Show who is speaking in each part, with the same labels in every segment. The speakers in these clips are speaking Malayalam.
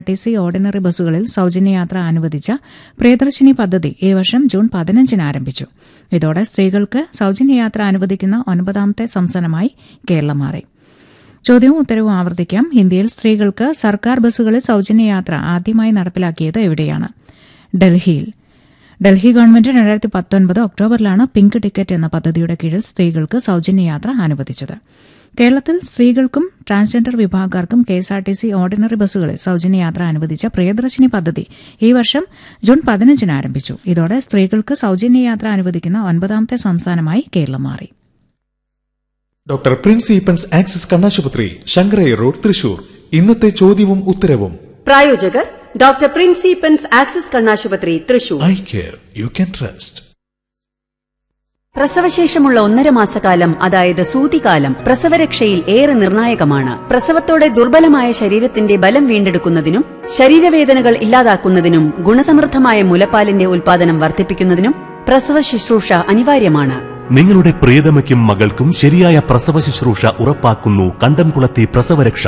Speaker 1: ടി സി ഓർഡിനറി ബസ്സുകളിൽ സൌജന്യയാത്ര അനുവദിച്ച പ്രിയദർശിനി പദ്ധതി ഈ വർഷം ജൂൺ പതിനഞ്ചിന് ആരംഭിച്ചു ഇതോടെ സ്ത്രീകൾക്ക് സൌജന്യയാത്ര അനുവദിക്കുന്ന ഒൻപതാമത്തെ സംസ്ഥാനമായി കേരളം മാറി ചോദ്യവും ഉത്തരവും ആവർത്തിക്കാം ഇന്ത്യയിൽ സ്ത്രീകൾക്ക് സർക്കാർ ബസ്സുകളിൽ സൌജന്യയാത്ര ആദ്യമായി നടപ്പിലാക്കിയത് എവിടെയാണ് ഡൽഹിയിൽ ഡൽഹി ഗവൺമെന്റ് രണ്ടായിരത്തി പത്തൊൻപത് ഒക്ടോബറിലാണ് പിങ്ക് ടിക്കറ്റ് എന്ന പദ്ധതിയുടെ കീഴിൽ സ്ത്രീകൾക്ക് സൌജന്യയാത്ര അനുവദിച്ചത് കേരളത്തിൽ സ്ത്രീകൾക്കും ട്രാൻസ്ജെൻഡർ വിഭാഗക്കാർക്കും കെഎസ്ആർടിസി ഓർഡിനറി ബസ്സുകളിൽ സൌജന്യയാത്ര അനുവദിച്ച പ്രിയദർശിനി പദ്ധതി ഈ വർഷം ജൂൺ പതിനഞ്ചിന് ആരംഭിച്ചു ഇതോടെ സ്ത്രീകൾക്ക് സൌജന്യയാത്ര അനുവദിക്കുന്ന ഒൻപതാമത്തെ സംസ്ഥാനമായി കേരളം മാറി
Speaker 2: ഡോക്ടർ പ്രിൻസ് ഈപ്പൻസ് ആക്സിസ് കണ്ണാശുപത്രി ശങ്കരയ്യ റോഡ് തൃശൂർ ഇന്നത്തെ ചോദ്യവും ഉത്തരവും
Speaker 3: പ്രായോജകർ ഡോക്ടർ പ്രിൻസിപ്പൻസ് ആക്സിസ് കണ്ണാശുപത്രി Thrissur
Speaker 2: eye care you can trust
Speaker 3: പ്രസവശേഷമുള്ള ഒന്നര മാസക്കാലം അതായത് സൂതികാലം പ്രസവരക്ഷയിൽ ഏറെ നിർണായകമാണ് പ്രസവത്തോടെ ദുർബലമായ ശരീരത്തിന്റെ ബലം വീണ്ടെടുക്കുന്നതിനും ശരീരവേദനകൾ ഇല്ലാതാക്കുന്നതിനും ഗുണസമൃദ്ധമായ മുലപ്പാലിന്റെ ഉൽപാദനം വർദ്ധിപ്പിക്കുന്നതിനും പ്രസവ ശുശ്രൂഷ അനിവാര്യമാണ്
Speaker 4: നിങ്ങളുടെ പ്രിയതമയ്ക്കും മകൾക്കും ശരിയായ പ്രസവ ശുശ്രൂഷ ഉറപ്പാക്കുന്നു കണ്ടംകുളത്തെ പ്രസവരക്ഷ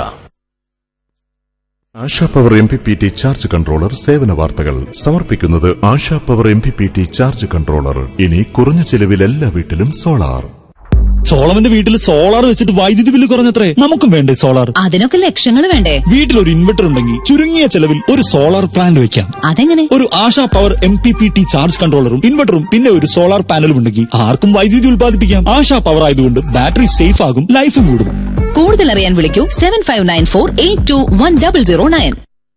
Speaker 5: Asha power M P P T charge controller സേവന വാർത്തകൾ സമർപ്പിക്കുന്നത് Asha power M P P T charge controller ഇനി കുറഞ്ഞ ചിലവിൽ എല്ലാ വീട്ടിലും സോളാർ
Speaker 6: സോളവന്റെ വീട്ടിൽ സോളാർ വെച്ചിട്ട് വൈദ്യുതി ബില്ല് കുറഞ്ഞത്രേ നമുക്കും വേണ്ടേ സോളാർ
Speaker 7: അതിനൊക്കെ ലക്ഷങ്ങൾ വേണ്ടേ
Speaker 6: വീട്ടിൽ ഒരു ഇൻവെർട്ടർ ഉണ്ടെങ്കിൽ ചുരുങ്ങിയ ചെലവിൽ ഒരു സോളാർ പ്ലാന്റ് വെക്കാം
Speaker 7: അതെങ്ങനെ
Speaker 6: ഒരു Asha power M P P T charge കൺട്രോളറും ഇൻവെർട്ടറും പിന്നെ ഒരു സോളാർ പാനലും ഉണ്ടെങ്കിൽ ആർക്കും വൈദ്യുതി ഉൽപ്പാദിപ്പിക്കാം ആശാ പവർ ആയതുകൊണ്ട് ബാറ്ററി സേഫ് ആകും ലൈഫും കൂടും
Speaker 7: കൂടുതൽ അറിയാൻ വിളിക്കൂ seven five nine four eight two one double zero nine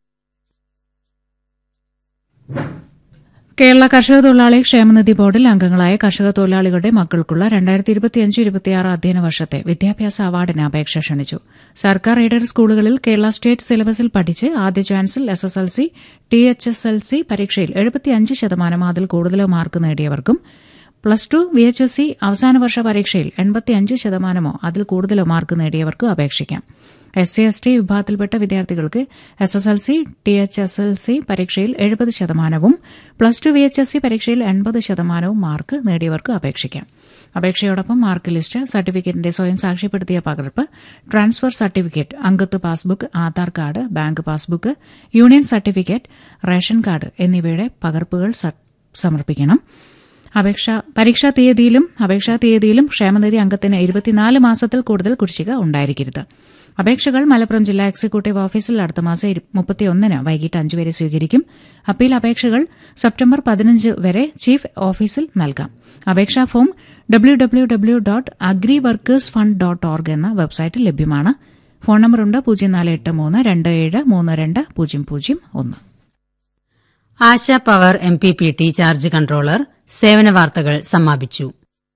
Speaker 1: Kerala കർഷക തൊഴിലാളി ക്ഷേമനിധി ബോർഡിൽ അംഗങ്ങളായ കർഷക തൊഴിലാളികളുടെ മക്കൾക്കുള്ള രണ്ടായിരത്തി ഇരുപത്തിയഞ്ച് ഇരുപത്തിയാറ് അധ്യയന വർഷത്തെ വിദ്യാഭ്യാസ അവാർഡിന് അപേക്ഷ ക്ഷണിച്ചു സർക്കാർ എയ്ഡഡ് സ്കൂളുകളിൽ കേരള സ്റ്റേറ്റ് സിലബസിൽ പഠിച്ച് ആദ്യ ചാൻസിൽ S S L C T H S L C പരീക്ഷയിൽ എഴുപത്തിയഞ്ച് ശതമാനം അതിൽ കൂടുതലോ മാർക്ക് നേടിയവർക്കും plus two V H S C അവസാന വർഷ പരീക്ഷയിൽ എൺപത്തിയഞ്ച് ശതമാനമോ അതിൽ കൂടുതലോ മാർക്ക് നേടിയവർക്കും അപേക്ഷിക്കാം എസ് സി എസ് ടി വിഭാഗത്തിൽപ്പെട്ട വിദ്യാർത്ഥികൾക്ക് S S L C T H S L C പരീക്ഷയിൽ എഴുപത് ശതമാനവും plus two V H S C പരീക്ഷയിൽ എൺപത് ശതമാനവും മാർക്ക് നേടിയവർക്ക് അപേക്ഷിക്കാം അപേക്ഷയോടൊപ്പം മാർക്ക് ലിസ്റ്റ് സർട്ടിഫിക്കറ്റിന്റെ സ്വയം സാക്ഷ്യപ്പെടുത്തിയ പകർപ്പ് ട്രാൻസ്ഫർ സർട്ടിഫിക്കറ്റ് അംഗത്വ passbook Aadhaar card bank passbook union certificate ration card എന്നിവയുടെ പകർപ്പുകൾ സ- സമർപ്പിക്കണം അപേക്ഷ പരീക്ഷാ തീയതിയിലും അപേക്ഷാ തീയതിയിലും ക്ഷേമനിധി അംഗത്തിന് ഇരുപത്തിനാല് മാസത്തിൽ കൂടുതൽ കുടിശ്ശിക ഉണ്ടായിരിക്കരുത് അപേക്ഷകൾ മലപ്പുറം ജില്ലാ എക്സിക്യൂട്ടീവ് ഓഫീസിൽ അടുത്ത മാസം ഇരു- മുപ്പത്തിയൊന്നിന് വൈകിട്ട് അഞ്ച് വരെ സ്വീകരിക്കും അപ്പീൽ അപേക്ഷകൾ സെപ്റ്റംബർ പതിനഞ്ച് വരെ ചീഫ് ഓഫീസിൽ നൽകാം അപേക്ഷാ form W W W dot agri workers fund dot org എന്ന വെബ്സൈറ്റിൽ ലഭ്യമാണ് ഫോൺ നമ്പറുണ്ട് പൂജ്യം നാല് എട്ട് മൂന്ന് രണ്ട് ഏഴ് മൂന്ന് രണ്ട് പൂജ്യം പൂജ്യം ഒന്ന്
Speaker 8: Asha power M P P T charge controller സേവന വാർത്തകൾ സമാപിച്ചു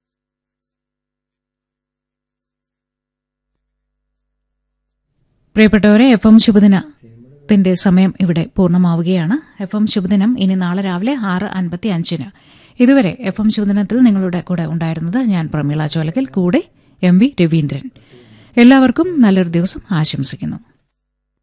Speaker 1: പ്രിയപ്പെട്ടവരെ എഫ് എം ശുഭദിനത്തിന്റെ സമയം ഇവിടെ പൂർണ്ണമാവുകയാണ് എഫ് എം ശുഭദിനം ഇനി നാളെ രാവിലെ ആറ് അൻപത്തി അഞ്ചിന് ഇതുവരെ എഫ് എം ശുഭദിനത്തിൽ നിങ്ങളുടെ കൂടെ ഉണ്ടായിരുന്നത് ഞാൻ പ്രമീള ചോലക്കൽ കൂടെ എം വി രവീന്ദ്രൻ എല്ലാവർക്കും നല്ലൊരു ദിവസം ആശംസിക്കുന്നു